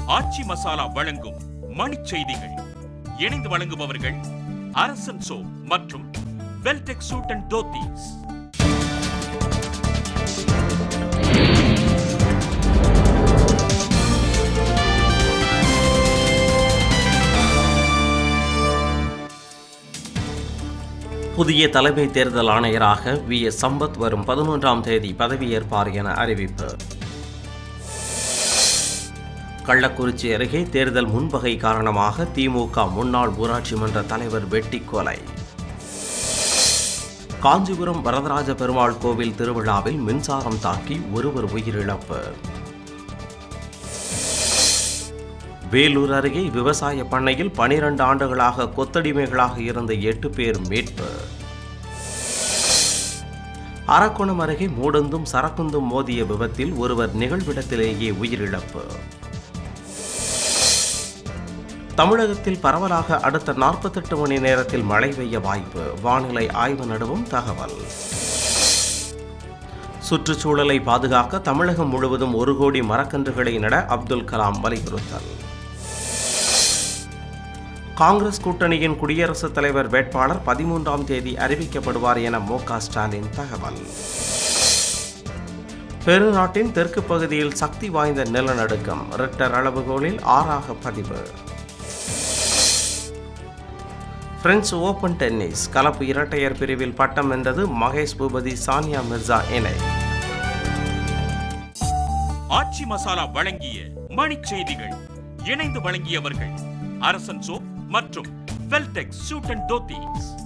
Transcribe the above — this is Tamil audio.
ஆச்சி மசாலா வழங்கும் மணிச் செய்திகள் இணைந்து வழங்குபவர்கள் அரசன் சோ மற்றும் வெல்டெக் சூட் அண்ட் தோத்தீஸ் புதிய தலைமை தேர்தல் ஆணையராக வி எஸ் சம்பத் வரும் பதினொன்றாம் தேதி பதவியேற்பார் என அறிவிப்பு கள்ளக்குறிச்சி அருகே தேர்தல் முன்பகை காரணமாக திமுக முன்னாள் ஊராட்சி மன்ற தலைவர் வெட்டி கொலை காஞ்சிபுரம் வரதராஜ பெருமாள் கோவில் திருவிழாவில் மின்சாரம் தாக்கி ஒருவர் உயிரிழப்பு வேலூர் அருகே விவசாய பண்ணையில் பனிரெண்டு ஆண்டுகளாக கொத்தடிமைகளாக இருந்த எட்டு பேர் மீட்பு அரக்கோணம் அருகே மூடந்தும் சரக்குந்தும் மோதிய விபத்தில் ஒருவர் நிகழ்விடத்திலேயே உயிரிழப்பு தமிழகத்தில் பரவலாக அடுத்த நாற்பத்தெட்டு மணி நேரத்தில் மழை பெய்ய வாய்ப்பு வானிலை ஆய்வு நடுவும் தகவல் சுற்றுச்சூழலை பாதுகாக்க தமிழகம் முழுவதும் ஒரு கோடி மரக்கன்றுகளை நட அப்துல் கலாம் வலியுறுத்தல் காங்கிரஸ் கூட்டணியின் குடியரசுத் தலைவர் வேட்பாளர் பதிமூன்றாம் தேதி அறிவிக்கப்படுவார் என மு க ஸ்டாலின் தகவல் பெருநாட்டின் தெற்கு பகுதியில் சக்தி வாய்ந்த நிலநடுக்கம் ரிக்டர் அளவுகோலில் ஆறாக பதிவு பிரெஞ்சு ஓபன் டென்னிஸ் கலப்பு இரட்டையர் பிரிவில் பட்டம் வென்றது மகேஷ் பூபதி சானியா மிர்சா இணை ஆச்சி மசாலா வழங்கிய மணிச் செய்திகள் இணைந்து வழங்கியவர்கள் அரசன் சோ மற்றும் வெல்டெக் சூட் அண்ட் தோத்தீஸ்